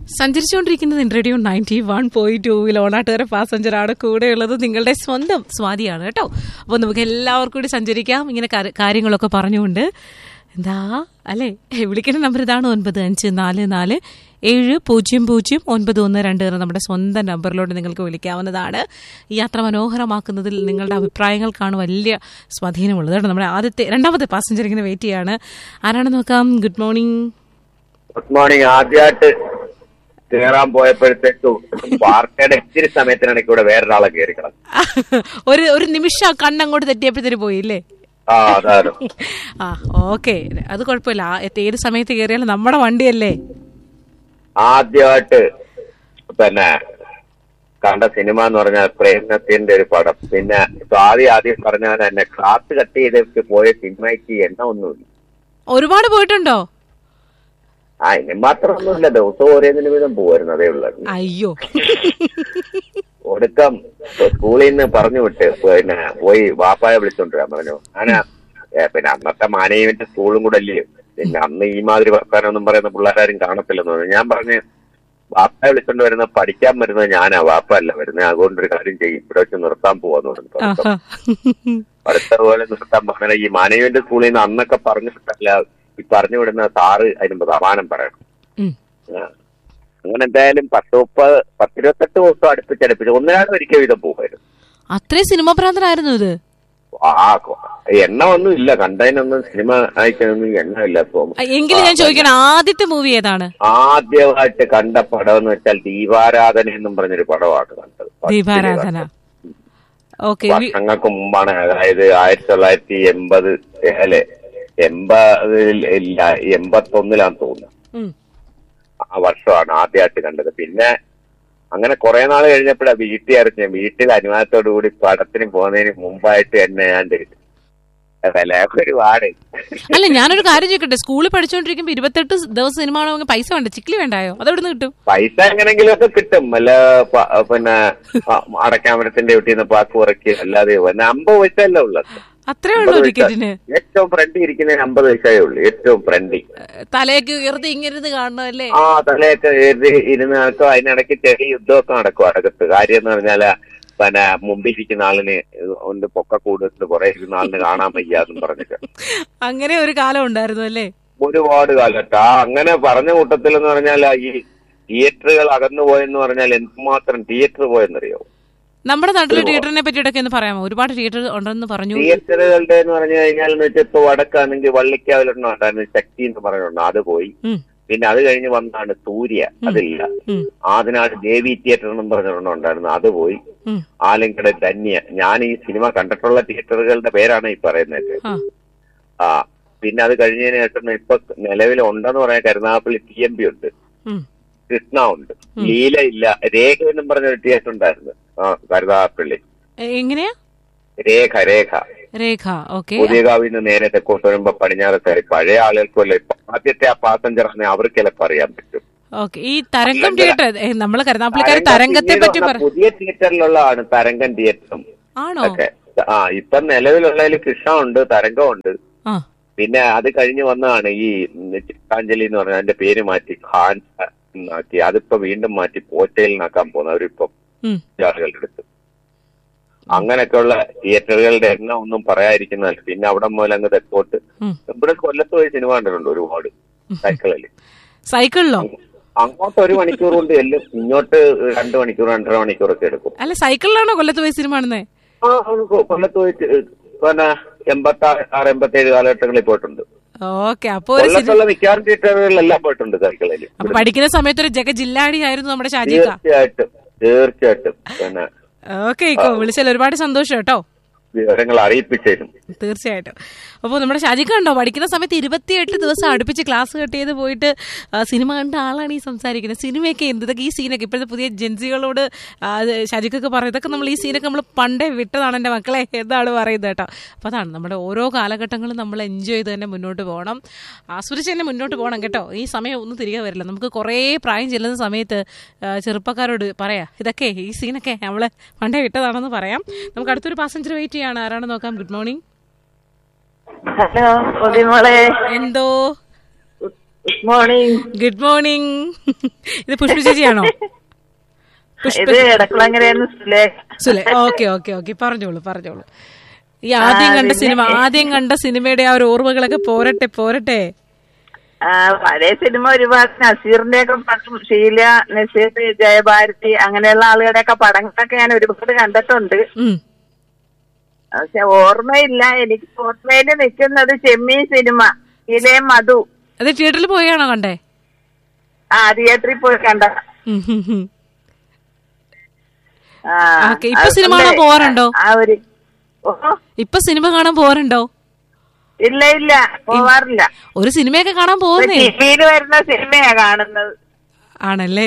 സഞ്ചരിച്ചുകൊണ്ടിരിക്കുന്നത് radio ninety one point ടൂവിൽ ഓണാട്ടുകാരെ പാസഞ്ചറാണ് കൂടെയുള്ളത് നിങ്ങളുടെ സ്വന്തം സ്വാതിയാണ് കേട്ടോ അപ്പോൾ നമുക്ക് എല്ലാവർക്കും കൂടി സഞ്ചരിക്കാം ഇങ്ങനെ കാര്യ- കാര്യങ്ങളൊക്കെ പറഞ്ഞുകൊണ്ട് എന്താ അല്ലേ വിളിക്കുന്ന നമ്പർ ഇതാണ് ഒൻപത് അഞ്ച് നാല് നാല് ഏഴ് പൂജ്യം പൂജ്യം ഒൻപത് ഒന്ന് രണ്ട് എന്ന നമ്മുടെ സ്വന്തം നമ്പറിലോട്ട് നിങ്ങൾക്ക് വിളിക്കാവുന്നതാണ് ഈ യാത്ര മനോഹരമാക്കുന്നതിൽ നിങ്ങളുടെ അഭിപ്രായങ്ങൾക്കാണ് വലിയ സ്വാധീനമുള്ളത് കേട്ടോ നമ്മുടെ ആദ്യത്തെ രണ്ടാമത്തെ പാസഞ്ചർ ഇങ്ങനെ വെയിറ്റ് ചെയ്യാണ് ആരാണെന്ന് നോക്കാം ഗുഡ് മോർണിംഗ് ഗുഡ് മോർണിംഗ് ആദ്യമായിട്ട് കയറാൻ പോയപ്പോഴത്തേക്കും വാർത്തയുടെ ഇച്ചിരി സമയത്തിനിടയ്ക്ക് കൂടെ വേറൊരാളെ കയറി കിടന്നു ഒരു ഒരു നിമിഷം കണ്ണങ്ങോട്ട് തെറ്റിയപ്പോഴത്തേന് പോയില്ലേ ആ അതാണ് ആ ഓക്കെ അത് കുഴപ്പമില്ല ആ, ഏത് സമയത്ത് കയറിയാലും നമ്മുടെ വണ്ടിയല്ലേ ആദ്യമായിട്ട് പിന്നെ കണ്ട സിനിമ എന്ന് പറഞ്ഞാൽ പ്രേംനത്തിന്റെ ഒരു പടം പിന്നെ ആദ്യം ആദ്യം പറഞ്ഞാൽ എന്നെ ക്ലാസ് കട്ട് ചെയ്തിട്ട് പോയ സിനിമയ്ക്ക് എണ്ണ ഒന്നുമില്ല ഒരുപാട് പോയിട്ടുണ്ടോ ആ ഇനി മാത്രമൊന്നുമില്ല ദിവസവും ഒരേ നിമിഷം പോരുന്നു അതേ ഉള്ളൂ അയ്യോ ഒടുക്കം സ്കൂളിൽ നിന്ന് പറഞ്ഞു വിട്ട് പിന്നെ പോയി വാപ്പായെ വിളിച്ചോണ്ടിരാൻ പറഞ്ഞു അങ്ങനെ ഏ, പിന്നെ അന്നത്തെ മാനേജ്മെന്റ് സ്കൂളും കൂടെ അല്ലേ പിന്നെ അന്ന് ഈ മാതിരി വർത്താനൊന്നും പറയുന്ന പിള്ളേരാരും കാണത്തില്ലെന്ന് പറഞ്ഞു ഞാൻ പറഞ്ഞ് വാപ്പയെ വിളിച്ചോണ്ട് വരുന്ന പഠിക്കാൻ വരുന്നത് ഞാനാ വാപ്പ അല്ല വരുന്നത് അതുകൊണ്ടൊരു കാര്യം ചെയ്യും ഇവിടെ വെച്ച് നിർത്താൻ പോവാന്ന് പറഞ്ഞു പഠിത്തം. ആഹാ. അടുത്ത പോലെ നിർത്താൻ പറഞ്ഞ ഈ മാനേജ്മെന്റ് സ്കൂളിൽ നിന്ന് അന്നൊക്കെ പറഞ്ഞു വിട്ടല്ല ഈ പറഞ്ഞു വിടുന്ന സാറ് അതിന് സമാനം പറയണം ഉം. ആ. അങ്ങനെ എന്തായാലും പത്ത് മുപ്പത് പത്തിരുപത്തെട്ട് ദിവസം അടുപ്പിച്ചടുപ്പിച്ച് ഒന്നിനാട് ഒരിക്കൽ വീതം പോകുമായിരുന്നു അത്രയും സിനിമ ഭ്രാന്തനായിരുന്നു ഇത് ആ കൊ- എണ്ണ ഒന്നും ഇല്ല കണ്ടതിനൊന്നും സിനിമ അയക്കാനൊന്നും എണ്ണ ഇല്ല ഇപ്പൊ ആ, എങ്കിലും ഞാൻ ചോദിക്കണം ആദ്യത്തെ മൂവി ഏതാണ് ആദ്യമായിട്ട് കണ്ട പടം എന്ന് വെച്ചാൽ ദീപാരാധന എന്നും പറഞ്ഞൊരു പടമാണ് കണ്ടത് ദീപാരാധന ഓക്കെ വർഷങ്ങൾക്ക് മുമ്പാണ് അതായത് ആയിരത്തി തൊള്ളായിരത്തി എൺപത് അല്ലെ എൺപതിൽ ഇല്ല എൺപത്തൊന്നിലാന്ന് തോന്നുന്നു ആ വർഷമാണ് ആദ്യമായിട്ട് കണ്ടത് പിന്നെ അങ്ങനെ കുറെ നാൾ കഴിഞ്ഞപ്പോഴാ വീട്ടിൽ അറിഞ്ഞ വീട്ടിൽ അനുവാദത്തോടു കൂടി പടത്തിന് പോകുന്നതിന് മുമ്പായിട്ട് എന്നെ ഞാൻ വില ഒരുപാട് അല്ല ഞാനൊരു കാര്യം ചോദിക്കട്ടെ സ്കൂളിൽ പഠിച്ചുകൊണ്ടിരിക്കുമ്പോ ഇരുപത്തെട്ട് ദിവസം സിനിമ കാണുമ്പോൾ പൈസ വേണ്ട ചിക്കിലി വേണ്ടായോ അതെവിടെ നിന്ന് കിട്ടും പൈസ എങ്ങനെങ്കിലും ഒക്കെ കിട്ടും വല്ല പ- പിന്നെ പ- അടക്കാമരത്തിന്റെ വീട്ടിൽ നിന്ന് പാക്ക് കുറയ്ക്കുക അല്ലാതെ പിന്നെ അമ്പത് പൈസയല്ല ഉള്ളത് അത്രേ ഉള്ളൂ അമ്പത് പൈസ. ടിക്കറ്റിന് ഏറ്റവും ഫ്രണ്ടി ഇരിക്കുന്നതിന് അമ്പത് പൈസയേ ഉള്ളൂ ഏറ്റവും ഫ്രണ്ടി തലയൊക്കെ ഉയർത്തി ഇങ്ങനെ കാണണം അല്ലേ ആ തലയൊക്കെ എഴുതി ഇരുന്ന് നടക്കും അതിനിടയ്ക്ക് ചെറിയ യുദ്ധമൊക്കെ നടക്കും അടകത്ത് കാര്യം എന്ന് പറഞ്ഞാല് പിന്നെ മുമ്പിൽ ഇരിക്കുന്ന ആളിന് ഉണ്ട് പൊക്ക കൂടുതൽ കുറെ ഇരുന്ന ആളിന് കാണാൻ വയ്യ എന്നും പറഞ്ഞിട്ട് അങ്ങനെ ഒരു കാലം ഉണ്ടായിരുന്നു അല്ലേ ഒരുപാട് കാലത്ത് ആ അങ്ങനെ പറഞ്ഞ കൂട്ടത്തിൽ എന്ന് പറഞ്ഞാൽ ഈ തിയേറ്ററുകൾ അകന്നു പോയെന്ന് പറഞ്ഞാൽ എന്തുമാത്രം തിയേറ്റർ പോയെന്നറിയോ നമ്മുടെ നാട്ടിലെ തിയേറ്ററിനെ പറ്റിയിട്ടൊക്കെ ഒന്ന് പറയാമോ ഒരുപാട് തിയേറ്റർ ഉണ്ടെന്ന് പറഞ്ഞു തിയേറ്ററുകളുടെ എന്ന് പറഞ്ഞു കഴിഞ്ഞാൽ എന്ന് വെച്ചാൽ ഇപ്പൊ വടക്കാണെങ്കിൽ വള്ളിക്കാവിലൊരെണ്ണം ഉണ്ടായിരുന്നു ശക്തി എന്ന് പറഞ്ഞിട്ടുണ്ട് അത് പോയി ഉം, പിന്നെ അത് കഴിഞ്ഞ് വന്നാണ് സൂര്യ അതില്ല ഉം, ആദിനാട് ദേവി തിയേറ്റർ എന്നും പറഞ്ഞൊരെണ്ണം ഉണ്ടായിരുന്നു അത് പോയി ഉം. ആലിങ്കട ധന്യ ഞാൻ ഈ സിനിമ കണ്ടിട്ടുള്ള തിയേറ്ററുകളുടെ പേരാണ് ഈ പറയുന്നത് ആ, ആ പിന്നെ അത് കഴിഞ്ഞതിന് ശേഷം ഇപ്പൊ നിലവിൽ ഉണ്ടെന്ന് പറയാൻ കരുനാഗപ്പള്ളി ടി എം പി ഉണ്ട് ഉം. കൃഷ്ണ ഉണ്ട് ലീല ഇല്ല രേഖ എന്നും പറഞ്ഞൊരു തിയേറ്റർ ഉണ്ടായിരുന്നു ആ കരുനാഗപ്പള്ളി എ- എങ്ങനെയാ രേഖ രേഖ രേഖ ഓക്കെ പുതിയകാവിൽ നിന്ന് നേരെ തെക്കോട്ട് വരുമ്പോ പടിഞ്ഞാറത്തായി പഴയ ആളുകൾക്കുമല്ല ഇപ്പൊ ആദ്യത്തെ ആ പാസഞ്ചർ ആണെങ്കിൽ അവർക്ക് ചിലപ്പോൾ അറിയാൻ പറ്റും ഓക്കെ ഈ തരംഗം തിയേറ്റർ നമ്മള് കരുനാപ്പള്ളിക്കാർ തരംഗം തരംഗത്തെ പിന്നീട് പറ്റി വന്ന പറ പുതിയ തിയേറ്ററിലുള്ളതാണ് തരംഗം തിയേറ്ററും ആണോ ഒക്കെ ആ ഇപ്പൊ നിലവിലുള്ളതിൽ കൃഷ്ണ ഉണ്ട് തരംഗം ഉണ്ട് ആ പിന്നെ അത് കഴിഞ്ഞ് വന്നതാണ് ഈ ഉം, ചിത്രാഞ്ജലി എന്ന് പറഞ്ഞ അതിന്റെ പേര് മാറ്റി ഖാൻ ആക്കി അതിപ്പോ വീണ്ടും മാറ്റി പോറ്റയിലിനാക്കാൻ പോകുന്നത് അവരിപ്പം ഉം. ആളുകളുടെ അടുത്ത് അങ്ങനെയൊക്കെയുള്ള തിയേറ്ററുകളുടെ എണ്ണം ഒന്നും പറയാതിരിക്കുന്നതല്ല പിന്നെ അവിടെ മുതൽ അങ്ങ് തെക്കോട്ട് ഉം. ഇവിടെ കൊല്ലത്ത് പോയി സിനിമ കണ്ടിട്ടുണ്ട് ഒരുപാട് സൈക്കിളിൽ സൈക്കിളിലോ അങ്ങോട്ട് ഒരു മണിക്കൂർ കൊണ്ട് ചെല്ലും ഇങ്ങോട്ട് രണ്ട് മണിക്കൂർ രണ്ടര മണിക്കൂറൊക്കെ എടുക്കും അല്ല സൈക്കിളിലാണോ കൊല്ലത്ത് പോയി സിനിമ കാണുന്നേ ആ അത് കൊ- കൊല്ലത്ത് പോയി തി- പിന്നെ എൺപത്തി ആറ് എൺപത്തി ഏഴ് കാലഘട്ടങ്ങളിൽ പോയിട്ടുണ്ട് ഓക്കെ അപ്പൊ ഒരു സിനിമ കൊല്ലത്തുള്ള മിക്കവാറും തിയേറ്ററുകളിലെല്ലാം പോയിട്ടുണ്ട് സൈക്കിളിൽ അപ്പൊ പഠിക്കുന്ന സമയത്ത് ഒരു ജഗ ജില്ലാടി ആയിരുന്നു നമ്മുടെ ഷാജിക്ക തീർച്ചയായിട്ടും തീർച്ചയായിട്ടും പിന്നെ ഓക്കെ ഇക്കോ വിളിച്ചാൽ ഒരുപാട് സന്തോഷം കേട്ടോ വിവരങ്ങൾ അറിയിപ്പിച്ചേരും തീർച്ചയായിട്ടും അപ്പോൾ നമ്മുടെ ഷാജിക്ക ഉണ്ടോ പഠിക്കുന്ന സമയത്ത് ഇരുപത്തിയെട്ട് ദിവസം അടുപ്പിച്ച് ക്ലാസ് കട്ട് ചെയ്ത് പോയിട്ട് ആ, സിനിമ കണ്ട ആളാണ് ഈ സംസാരിക്കുന്നത് സിനിമയൊക്കെ എന്ത് ഇതൊക്കെ ഈ സീനൊക്കെ ഇപ്പോഴത്തെ പുതിയ ജെൻസികളോട് ആ, അത് ഷാജിക്കൊക്കെ പറയും ഇതൊക്കെ നമ്മൾ ഈ സീനൊക്കെ നമ്മൾ പണ്ടേ വിട്ടതാണ് എൻ്റെ മക്കളെ എന്നാണ് പറയുന്നത് കേട്ടോ അപ്പോൾ അതാണ് നമ്മുടെ ഓരോ കാലഘട്ടങ്ങളും നമ്മൾ എൻജോയ് ചെയ്ത് തന്നെ മുന്നോട്ട് പോകണം ആസ്വദിച്ച് തന്നെ മുന്നോട്ട് പോകണം കേട്ടോ ഈ സമയം ഒന്നും തിരികെ വരില്ല നമുക്ക് കുറേ പ്രായം ചെല്ലുന്ന സമയത്ത് ആ, ചെറുപ്പക്കാരോട് പറയാം ഇതൊക്കെ ഈ സീനൊക്കെ നമ്മൾ പണ്ടേ വിട്ടതാണെന്ന് പറയാം നമുക്ക് അടുത്തൊരു പാസഞ്ചർ വെയിറ്റ് ചെയ്യാണ് ആരാണെന്ന് നോക്കാം ഗുഡ് മോർണിംഗ് ഹലോ പൊതിമോളെ എന്തോ ഗുഡ് മോർണിംഗ് ഗുഡ് മോർണിംഗ് ഇത് പുഷ്പ ചേച്ചിയാണോ പുഷ്പ ഇത് എടക്കുളങ്ങരയെന്ന് സുലേഖ സുലേ ഓക്കെ ഓക്കെ ഓക്കെ പറഞ്ഞോളൂ പറഞ്ഞോളൂ ഈ ആദ്യം കണ്ട സിനിമ ആദ്യം കണ്ട സിനിമയുടെ ആ ഒരു ഓർമ്മകളൊക്കെ പോരട്ടെ പോരട്ടെ ആ, പഴയ സിനിമ ഒരുപാട് നസീറിന്റെ ഒക്കെ പടം ഷീല നസീർ ജയഭാരതി അങ്ങനെയുള്ള ആളുകളുടെ ഒക്കെ പടങ്ങളൊക്കെ ഞാൻ ഒരുപാട് കണ്ടിട്ടുണ്ട് ഉം. പക്ഷെ ഓർമ്മയില്ല എനിക്ക് ഓർമ്മയിൽ നിൽക്കുന്നത് ചെമ്മീൻ സിനിമ ഇലേ മധു അത് തിയേറ്ററിൽ പോയാണോ കണ്ടേ ആ തിയേറ്ററിൽ പോയി കണ്ട ഉം, ഉം, ഉം. ആ, ഓക്കേ, ഇപ്പൊ അത് സിനിമ കാണാൻ ഉണ്ട്. പോവാറുണ്ടോ? ആ ഒരു ഓ ഇപ്പൊ സിനിമ കാണാൻ പോരുണ്ടോ ഇല്ല ഇല്ല പോവാറില്ല ഒരു സിനിമയൊക്കെ കാണാൻ പോകുന്നേ ടിവിയിൽ വരുന്ന സിനിമയാ കാണുന്നത് ആണല്ലേ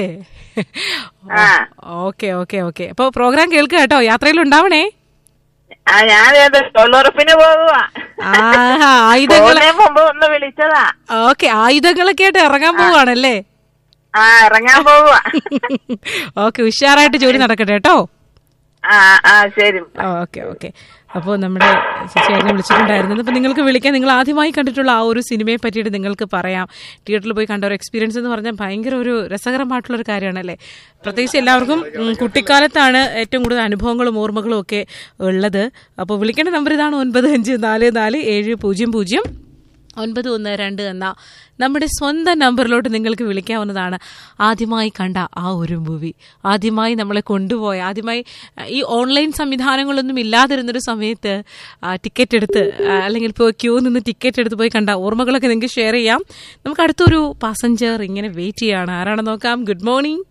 ആ. ഓക്കെ ഓക്കെ ഓക്കെ അപ്പൊ പ്രോഗ്രാം കേൾക്കുക കേട്ടോ യാത്രയിൽ ഉണ്ടാവണേ ആ ഞാൻ തൊഴിലുറപ്പിന് പോകുവാ ആ ആയുധങ്ങൾ പോകുന്നതിന് മുമ്പ് ഒന്ന് വിളിച്ചതാ ഓക്കെ ആയുധങ്ങളൊക്കെ ആയിട്ട് ഇറങ്ങാൻ പോവാണല്ലേ ആ ഇറങ്ങാൻ പോവുക ഓക്കെ ഉഷാറായിട്ട് ജോലി നടക്കട്ടെ കേട്ടോ ആ ആ ശരി ഓക്കെ ഓക്കെ അപ്പോൾ നമ്മുടെ ചേച്ചിയായിരുന്നു വിളിച്ചിട്ടുണ്ടായിരുന്നത് അപ്പോൾ നിങ്ങൾക്ക് വിളിക്കാൻ നിങ്ങൾ ആദ്യമായി കണ്ടിട്ടുള്ള ആ ഒരു സിനിമയെ പറ്റിയിട്ട് നിങ്ങൾക്ക് പറയാം തിയേറ്ററിൽ പോയി കണ്ട ഒരു എക്സ്പീരിയൻസ് എന്ന് പറഞ്ഞാൽ ഭയങ്കര ഒരു രസകരമായിട്ടുള്ള ഒരു കാര്യമാണല്ലേ പ്രത്യേകിച്ച് എല്ലാവർക്കും ഉം, കുട്ടിക്കാലത്താണ് ഏറ്റവും കൂടുതൽ അനുഭവങ്ങളും ഓർമ്മകളും ഒക്കെ ഉള്ളത് അപ്പോൾ വിളിക്കേണ്ട നമ്പർ ഇതാണ് ഒൻപത് അഞ്ച് നാല് നാല് ഏഴ് പൂജ്യം പൂജ്യം ഒൻപത് ഒന്ന് രണ്ട് എന്ന നമ്മുടെ സ്വന്തം നമ്പറിലോട്ട് നിങ്ങൾക്ക് വിളിക്കാവുന്നതാണ് ആദ്യമായി കണ്ട ആ ഒരു മൂവി ആദ്യമായി നമ്മളെ കൊണ്ടുപോയ ആദ്യമായി അഹ്, ഈ ഓൺലൈൻ സംവിധാനങ്ങളൊന്നും ഇല്ലാതിരുന്നൊരു സമയത്ത് ആ, ടിക്കറ്റ് എടുത്ത് ആ, അല്ലെങ്കിൽ പോയി ക്യൂ നിന്ന് ടിക്കറ്റ് എടുത്ത് പോയി കണ്ട ഓർമ്മകളൊക്കെ നിങ്ങൾക്ക് ഷെയർ ചെയ്യാം നമുക്ക് അടുത്തൊരു പാസഞ്ചർ ഇങ്ങനെ വെയിറ്റ് ചെയ്യാണ് ആരാണെന്ന് നോക്കാം good morning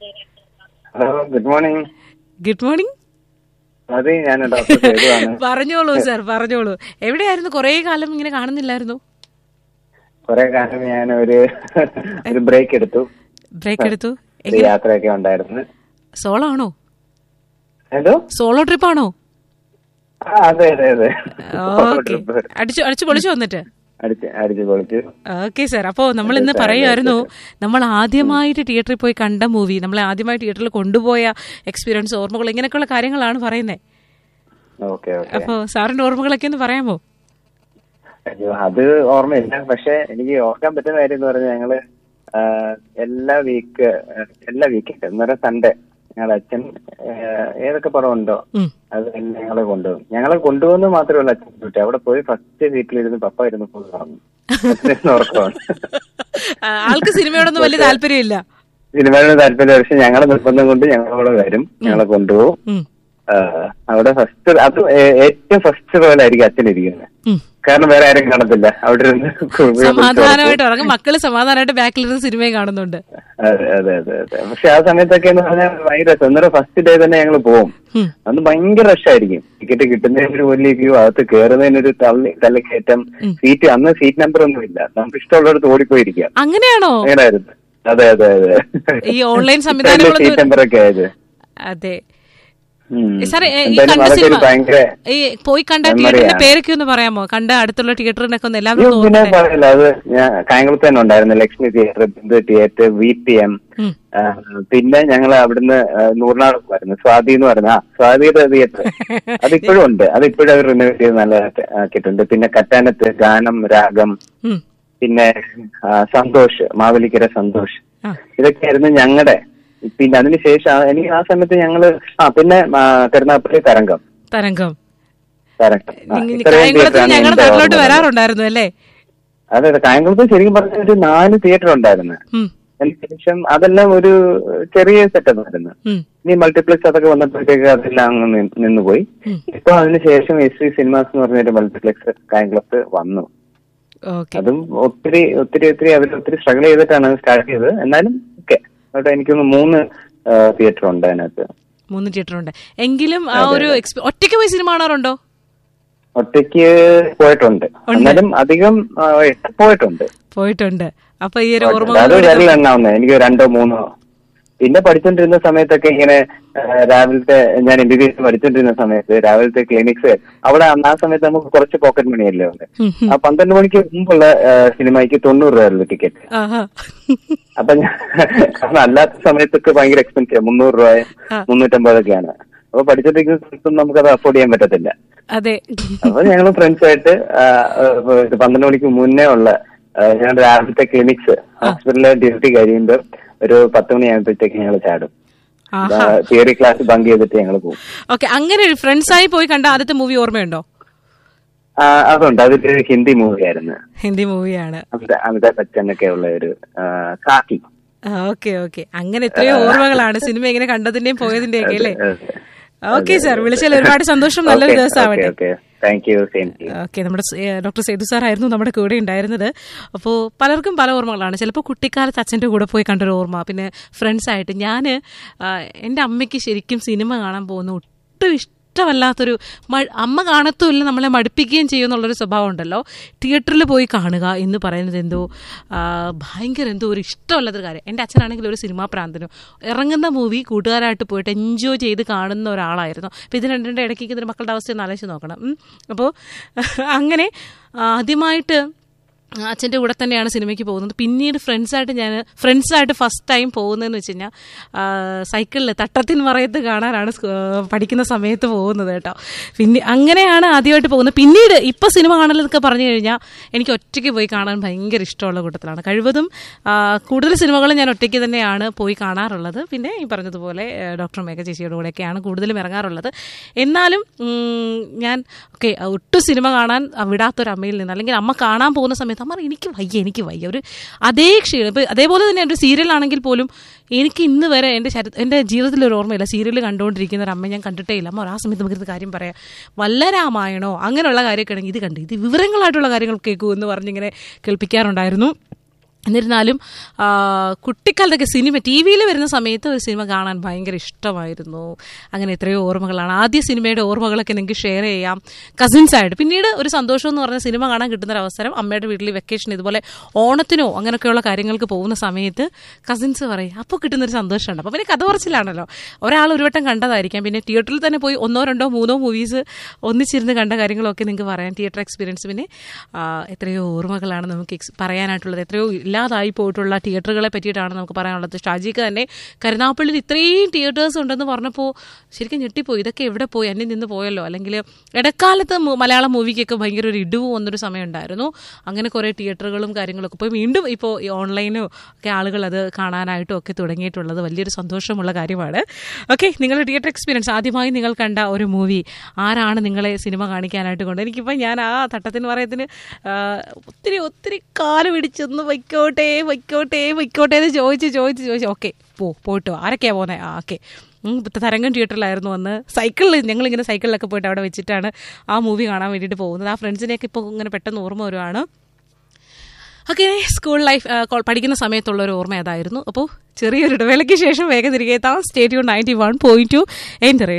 hello good morning good morning അത് ഞാൻ ഡോക്ടർ സേതുവാണ് പറഞ്ഞോളൂ സാർ പറഞ്ഞോളൂ എവിടെയായിരുന്നു കുറേ കാലം ഇങ്ങനെ കാണുന്നില്ലായിരുന്നു കുറെ കാലം ഞാൻ ഒരു ഒരു ബ്രേക്ക് എടുത്തു ബ്രേക്ക് എടുത്തു ഒരു യാത്രയൊക്കെ ഉണ്ടായിരുന്നു സോളോ ആണോ ഹലോ സോളോ ട്രിപ്പാണോ ആ അതെ അതെ അതെ ഓക്കെ അടിച്ചു അടിച്ചു പൊളിച്ചു വന്നിട്ട് അടിച്ച് അടിച്ച് പൊളിച്ചു ഓക്കെ സാർ അപ്പോ നമ്മൾ ഇന്ന് പറയുമായിരുന്നു നമ്മൾ ആദ്യമായിട്ട് തിയേറ്ററിൽ പോയി കണ്ട മൂവി നമ്മളെ ആദ്യമായി തിയേറ്ററിൽ കൊണ്ടുപോയ എക്സ്പീരിയൻസ് ഓർമ്മകൾ ഇങ്ങനെയൊക്കെയുള്ള കാര്യങ്ങളാണ് പറയുന്നത് ഓക്കെ ഓക്കെ അപ്പോ സാറിന്റെ ഓർമ്മകളൊക്കെ ഒന്ന് പറയാമോ അയ്യോ അത് ഓർമ്മയില്ല പക്ഷെ എനിക്ക് ഓർക്കാൻ പറ്റുന്ന കാര്യം എന്ന് പറഞ്ഞാൽ ഞങ്ങള് ആ, എല്ലാ വീക്ക് എല്ലാ വീക്കെൻഡ് എന്ന് പറഞ്ഞാൽ സൺഡേ ഞങ്ങളുടെ അച്ഛൻ ആ, ഏതൊക്കെ പടം ഉണ്ടോ ഉം. അത് എല്ലാം ഞങ്ങളെ കൊണ്ടുപോകും ഞങ്ങളെ കൊണ്ടുപോകുന്നത് മാത്രമേ ഉള്ളൂ അച്ഛൻ ഡ്യൂട്ടി അവിടെ പോയി ഫസ്റ്റ് വീട്ടിലിരുന്ന് പപ്പ ഇരുന്ന് ഫുൾ കാണും അച്ഛന് ഉറക്കമാണ് ആ, ആൾക്ക് സിനിമയോടൊന്നും വലിയ താല്പര്യമില്ല സിനിമയുടെ താല്പര്യം പക്ഷെ ഞങ്ങളെ നിർബന്ധം കൊണ്ട് ഞങ്ങളവിടെ വരും ഞങ്ങളെ കൊണ്ടുപോകും ഉം. ആ, അവിടെ ഫസ്റ്റ് അത് ഏ- ഏറ്റവും ഫസ്റ്റ് റോയിലായിരിക്കും അച്ഛൻ ഇരിക്കുന്നത് ഉം. കാരണം വേറെ ആരും കാണത്തില്ല അവിടെ ഇരുന്ന് കുളിച്ച് സമാധാനമായിട്ട് ഉറങ്ങും മക്കള് സമാധാനമായിട്ട് ബാക്കിലിരുന്ന് സിനിമയും കാണുന്നുണ്ട് അതെ അതെ അതെ അതെ പക്ഷെ ആ സമയത്തൊക്കെ എന്ന് പറഞ്ഞാൽ ഭയങ്കര രസം അന്നേരം ഫസ്റ്റ് ഡേ തന്നെ ഞങ്ങൾ പോകും ഉം. അന്ന് ഭയങ്കര റഷായിരിക്കും ടിക്കറ്റ് കിട്ടുന്നതിന് വലിയ ക്യൂ അകത്ത് കയറുന്നതിനൊരു തള്ളി തള്ളിക്കയറ്റം സീറ്റ് അന്ന് സീറ്റ് നമ്പർ ഒന്നും ഇല്ല നമുക്ക് ഇഷ്ടമുള്ളിടത്ത് ഓടിപ്പോയിരിക്കാം അങ്ങനെയാണോ അങ്ങനെയായിരുന്നു അതെ അതെ അതെ ഈ ഓൺലൈൻ സംവിധാനങ്ങളൊന്നും- സീറ്റ് നമ്പർ ഒക്കെ ആയത് അതെ ഉം. സാറേ ഈ എന്തായാലും കണ്ട അതൊക്കെ ഒരു സിനിമ ഭയങ്കര ഈ പോയി കണ്ട memory തിയേറ്ററിന്റെ ആണ്. പേരൊക്കെ ഒന്ന് പറയാമോ കണ്ട അടുത്തുള്ള തിയേറ്ററിനൊക്കെ ഒന്ന് അയ്യോ, എല്ലാവർക്കും പിന്നെ ഓർമ്മ പറയില്ല അത് ഞാൻ കായംകുളത്ത് തന്നെ ഉണ്ടായിരുന്നു Lakshmi theatre Bindu theatre V P M ഉം. പിന്നെ ഞങ്ങൾ അവിടുന്ന് ആ, നൂറിനാട് വരുന്നു സ്വാതി എന്ന് പറഞ്ഞ ആ സ്വാതിയുടെ തിയേറ്റർ അതിപ്പോഴും ഉണ്ട് അതിപ്പോഴും അവർ റിനോവേറ്റ് ചെയ്ത് നല്ല ആക്കിയിട്ടുണ്ട് പിന്നെ കറ്റാനത്ത് ഗാനം രാഗം ഉം. പിന്നെ ആ, സന്തോഷ് മാവലിക്കര സന്തോഷ് ആ. ഇതൊക്കെയായിരുന്നു ഞങ്ങളുടെ പിന്നെ അതിനുശേഷം ആ- എനിക്ക് ആ സമയത്ത് ഞങ്ങള് ആ പിന്നെ ആ, കരുനാപ്പള്ളി തരംഗം തരംഗം തരംഗം ആ, നിങ്ങ- ഇത്രയും കായംകുളത്ത് theatre ആണ് ഞങ്ങളുടെ എന്റെ നാട്ടിലോട്ട് ഓർമ്മയിൽ. വരാറുണ്ടായിരുന്നു അല്ലേ അതെ അതെ കായംകുളത്ത് ശരിക്കും പറഞ്ഞ ഒരു നാല് തിയേറ്റർ ഉണ്ടായിരുന്നു ഉം. അതിനുശേഷം അതെല്ലാം ഒരു ചെറിയ സെറ്റപ്പ് ആയിരുന്നു ഉം. ഇനി മൾട്ടിപ്ലക്സ് അതൊക്കെ വന്നപ്പോഴത്തേക്ക് അതെല്ലാം അങ്ങ് നി- നിന്നുപോയി ഉം. ഇപ്പൊ അതിനുശേഷം എസ് സി സിനിമാസ് എന്ന് പറഞ്ഞൊരു മൾട്ടിപ്ലക്സ് കായംകുളത്ത് വന്നു ഓക്കെ അതും ഒത്തിരി ഒത്തിരി ഒത്തിരി അവർ ഒത്തിരി സ്ട്രഗിൾ ചെയ്തിട്ടാണ് സ്റ്റാർട്ട് ചെയ്തത് എന്നാലും ഓക്കെ അവിടെ എനിക്കൊന്ന് മൂന്ന് തിയേറ്റർ ഉണ്ട് അതിനകത്ത് മൂന്ന് തിയേറ്റർ ഉണ്ട് എങ്കിലും ആ ഒരു എക്സ്പീ- ഒറ്റയ്ക്ക് പോയി സിനിമ കാണാറുണ്ടോ ഒറ്റയ്ക്ക് പോയിട്ടുണ്ട് എന്നാലും അധികം ആ, പോയിട്ടുണ്ട് പോയിട്ടുണ്ട് അപ്പൊ ഈ ഒരു അത് ഓർമ്മ വിരലിൽ എണ്ണാവുന്ന എനിക്ക് രണ്ടോ മൂന്നോ പിന്നെ പഠിച്ചോണ്ടിരുന്ന സമയത്തൊക്കെ ഇങ്ങനെ ആ, രാവിലത്തെ ഞാൻ എം ബി ബി എസ് പഠിച്ചോണ്ടിരുന്ന സമയത്ത് രാവിലത്തെ ക്ലിനിക്സ് അവിടെ അന്ന് ആ സമയത്ത് നമുക്ക് കുറച്ച് പോക്കറ്റ് മണി അല്ലേ ഉണ്ട് ഉം, ഉം. ആ പന്ത്രണ്ട് മണിക്ക് മുമ്പുള്ള ആ, സിനിമയ്ക്ക് തൊണ്ണൂറ് രൂപയുള്ള ടിക്കറ്റ് ആഹാ. അപ്പൊ ഞാൻ കാരണം അല്ലാത്ത സമയത്തൊക്കെ ഭയങ്കര എക്സ്പെൻസീവ് മുന്നൂറ് രൂപ ആ. മുന്നൂറ്റമ്പതൊക്കെയാണ് അപ്പൊ പഠിച്ചോണ്ടിരിക്കുന്ന സമയത്തൊന്നും നമുക്കത് അഫോർഡ് ചെയ്യാൻ പറ്റത്തില്ല അതെ അപ്പൊ ഞങ്ങൾ ഫ്രണ്ട്സായിട്ട് പന്ത്രണ്ട് മണിക്ക് മുന്നേ ഉള്ള ഞങ്ങൾ രാവിലത്തെ ക്ലിനിക്സ് ഹോസ്പിറ്റലിലെ ഡ്യൂട്ടി കഴിയുമ്പോൾ ഒരു പത്ത് മണിയാകുമ്പോഴത്തേക്ക് ഞങ്ങൾ ചാടും ആഹാ തിയറി ക്ലാസ് ബങ്ക് ചെയ്തിട്ട് ഞങ്ങൾ പോകും ഓക്കെ അങ്ങനെ ഫ്രണ്ട്സായി പോയി കണ്ട ആദ്യത്തെ മൂവി ഓർമ്മയുണ്ടോ ആ, അതുണ്ട് അതൊരു ഹിന്ദി മൂവി ആയിരുന്നു ഹിന്ദി മൂവിയാണ് അമിത- അമിതാഭ് ബച്ചനൊക്കെ ഉള്ള ഒരു ആ, കാക്കി ഓക്കെ ഓക്കെ അങ്ങനെ എത്രയോ ഓർമ്മകളാണ് സിനിമ ഇങ്ങനെ കണ്ടതിന്റെയും പോയതിന്റെയും ഒക്കെ അല്ലേ ഓക്കെ സാർ വിളിച്ചാൽ ഒരുപാട് സന്തോഷം നല്ലൊരു ദിവസം ആവട്ടെ okay thank you same okay നമ്മുടെ സ്- ഏ, ഡോക്ടർ സേതു സാറായിരുന്നു നമ്മുടെ കൂടെ ഉണ്ടായിരുന്നത് അപ്പോൾ പലർക്കും പല ഓർമ്മകളാണ് ചിലപ്പോൾ കുട്ടിക്കാലത്ത് അച്ഛൻ്റെ കൂടെ പോയി കണ്ടൊരു ഓർമ്മ പിന്നെ ഫ്രണ്ട്സായിട്ട് ഞാൻ എൻ്റെ അമ്മയ്ക്ക് ശരിക്കും സിനിമ കാണാൻ പോകുന്ന ഒട്ടും ഇഷ്ടമല്ലാത്തൊരു മ- അമ്മ കാണത്തുമില്ല നമ്മളെ മടുപ്പിക്കുകയും ചെയ്യും എന്നുള്ളൊരു സ്വഭാവം ഉണ്ടല്ലോ തിയേറ്ററിൽ പോയി കാണുക എന്ന് പറയുന്നത് എന്തോ ആ, ഭയങ്കര എന്തോ ഒരു ഇഷ്ടമല്ലാത്തൊരു കാര്യം എൻ്റെ അച്ഛനാണെങ്കിൽ ഒരു സിനിമാ പ്രാന്തനും ഇറങ്ങുന്ന മൂവി കൂട്ടുകാരായിട്ട് പോയിട്ട് എൻജോയ് ചെയ്ത് കാണുന്ന ഒരാളായിരുന്നു അപ്പോൾ ഇത് രണ്ടിൻ്റെ ഇടയ്ക്ക് ഇതിന് മക്കളുടെ അവസ്ഥ ഒന്ന് ആലോചിച്ച് നോക്കണം ഉം. അപ്പോൾ അങ്ങനെ ആദ്യമായിട്ട് അച്ഛൻ്റെ കൂടെ തന്നെയാണ് സിനിമയ്ക്ക് പോകുന്നത് പിന്നീട് ഫ്രണ്ട്സായിട്ട് ഞാൻ ഫ്രണ്ട്സായിട്ട് ഫസ്റ്റ് ടൈം പോകുന്നതെന്ന് വെച്ച് കഴിഞ്ഞാൽ സൈക്കിളിൽ തട്ടത്തിൻ മറയത്ത് കാണാനാണ് സ്കൂ- ആ, പഠിക്കുന്ന സമയത്ത് പോകുന്നത് കേട്ടോ പിന്നെ അങ്ങനെയാണ് ആദ്യമായിട്ട് പോകുന്നത് പിന്നീട് ഇപ്പോൾ സിനിമ കാണലെന്നൊക്കെ പറഞ്ഞു കഴിഞ്ഞാൽ എനിക്ക് ഒറ്റയ്ക്ക് പോയി കാണാൻ ഭയങ്കര ഇഷ്ടമുള്ള കൂട്ടത്തിലാണ് കഴിവതും ആ, കൂടുതൽ സിനിമകൾ ഞാൻ ഒറ്റയ്ക്ക് തന്നെയാണ് പോയി കാണാറുള്ളത് പിന്നെ ഈ പറഞ്ഞതുപോലെ ആ, ഡോക്ടർ മേഘ ചേച്ചിയുടെ കൂടെയൊക്കെയാണ് കൂടുതലും ഇറങ്ങാറുള്ളത് എന്നാലും ഉം, ഞാൻ ഓക്കെ ഒട്ടും സിനിമ കാണാൻ വിടാത്തൊരു അമ്മയിൽ നിന്ന് അല്ലെങ്കിൽ അമ്മ കാണാൻ പോകുന്ന സമയത്ത് അമ്മ പറയും, എനിക്ക് വയ്യ എനിക്ക് വയ്യ ഒരു അതേ ക്ഷീണം ഇപ്പം അതേപോലെ തന്നെ ഒരു സീരിയൽ ആണെങ്കിൽ പോലും എനിക്ക് ഇന്ന് വരെ എൻ്റെ ശരീര എൻ്റെ ജീവിതത്തിൽ ഒരു ഓർമ്മയില്ല സീരിയൽ കണ്ടുകൊണ്ടിരിക്കുന്ന ഒരു അമ്മ ഞാൻ കണ്ടിട്ടേ ഇല്ല അമ്മ ആ സമയത്ത് നമുക്കിത് കാര്യം പറയാം വല്ല രാമായണോ അങ്ങനെയുള്ള കാര്യമൊക്കെ ആണെങ്കിൽ ഇത് കണ്ട് ഇത് വിവരങ്ങളായിട്ടുള്ള കാര്യങ്ങൾ കേൾക്കൂ എന്ന് പറഞ്ഞിങ്ങനെ കേൾപ്പിക്കാറുണ്ടായിരുന്നു എന്നിരുന്നാലും ആ, കുട്ടിക്കാലത്തൊക്കെ സിനിമ ടി വിയിൽ വരുന്ന സമയത്ത് ഒരു സിനിമ കാണാൻ ഭയങ്കര ഇഷ്ടമായിരുന്നു അങ്ങനെ എത്രയോ ഓർമ്മകളാണ് ആദ്യ സിനിമയുടെ ഓർമ്മകളൊക്കെ നിങ്ങൾക്ക് ഷെയർ ചെയ്യാം കസിൻസായിട്ട് പിന്നീട് ഒരു സന്തോഷം എന്ന് പറഞ്ഞ സിനിമ കാണാൻ കിട്ടുന്ന ഒരു അവസരം അമ്മയുടെ വീട്ടിൽ വെക്കേഷൻ ഇതുപോലെ ഓണത്തിനോ അങ്ങനെയൊക്കെയുള്ള കാര്യങ്ങൾക്ക് പോകുന്ന സമയത്ത് കസിൻസ് പറയും അപ്പോൾ കിട്ടുന്നൊരു സന്തോഷമുണ്ട് അപ്പോൾ പിന്നെ കഥ പറച്ചിലാണല്ലോ ഒരാൾ ഒരു വട്ടം കണ്ടതായിരിക്കാം പിന്നെ തിയേറ്ററിൽ തന്നെ പോയി ഒന്നോ രണ്ടോ മൂന്നോ മൂവീസ് ഒന്നിച്ചിരുന്ന് കണ്ട കാര്യങ്ങളൊക്കെ നിങ്ങൾക്ക് പറയാം തിയേറ്റർ എക്സ്പീരിയൻസ് പിന്നെ ആ, എത്രയോ ഓർമ്മകളാണ് നമുക്ക് എക്സ് പറയാനായിട്ടുള്ളത് എത്രയോ ഇല്ലാതായി പോയിട്ടുള്ള തിയേറ്ററുകളെ പറ്റിയിട്ടാണ് നമുക്ക് പറയാനുള്ളത് ഷാജിക്ക് തന്നെ കരുനാപ്പള്ളിയിൽ ഇത്രയും തിയേറ്റേഴ്സ് ഉണ്ടെന്ന് പറഞ്ഞപ്പോൾ ശരിക്കും ഞെട്ടിപ്പോയി ഇതൊക്കെ എവിടെ പോയി അന്യം നിന്ന് പോയല്ലോ അല്ലെങ്കിൽ ഇടക്കാലത്ത് മു- മലയാളം മൂവിക്കൊക്കെ ഭയങ്കര ഒരു ഇടിവ് വന്നൊരു സമയം ഉണ്ടായിരുന്നു അങ്ങനെ കുറേ തിയേറ്ററുകളും കാര്യങ്ങളൊക്കെ ഇപ്പോൾ വീണ്ടും ഇപ്പോൾ ഈ ഓൺലൈനും ഒക്കെ ആളുകൾ അത് കാണാനായിട്ടും ഒക്കെ തുടങ്ങിയിട്ടുള്ളത് വലിയൊരു സന്തോഷമുള്ള കാര്യമാണ് ഓക്കെ നിങ്ങളുടെ തിയേറ്റർ എക്സ്പീരിയൻസ് ആദ്യമായി നിങ്ങൾ കണ്ട ഒരു മൂവി ആരാണ് നിങ്ങളെ സിനിമ കാണിക്കാനായിട്ട് കൊണ്ട് എനിക്കിപ്പോൾ ഞാൻ ആ തട്ടത്തിന് പറയത്തിന് ഒത്തിരി ഒത്തിരി കാല് പിടിച്ചൊന്ന് വയ്ക്കോട്ടെ വയ്ക്കോട്ടെ വയ്ക്കോട്ടെ എന്ന് ചോദിച്ച് ചോദിച്ച് ചോദിച്ച് ഓക്കെ പോ പോയിട്ടോ ആരൊക്കെയാണ് പോകുന്നത് ആ ഓക്കെ തരംഗം തിയേറ്ററിലായിരുന്നു വന്ന് സൈക്കിളിൽ ഞങ്ങളിങ്ങനെ സൈക്കിളിലൊക്കെ പോയിട്ട് അവിടെ വെച്ചിട്ടാണ് ആ മൂവി കാണാൻ വേണ്ടിയിട്ട് പോകുന്നത് ആ ഫ്രണ്ട്സിനെയൊക്കെ ഇപ്പോൾ ഇങ്ങനെ പെട്ടെന്ന് ഓർമ്മ വരുവാണ് ഓക്കെ സ്കൂൾ ലൈഫ് ആ, കൊ- പഠിക്കുന്ന സമയത്തുള്ള ഒരു ഓർമ്മ അതായിരുന്നു അപ്പോൾ ചെറിയൊരു ഇടവേളയ്ക്ക് ശേഷം വേഗം തിരികെ എത്താം stay tune ninety one point two എൻ്റെ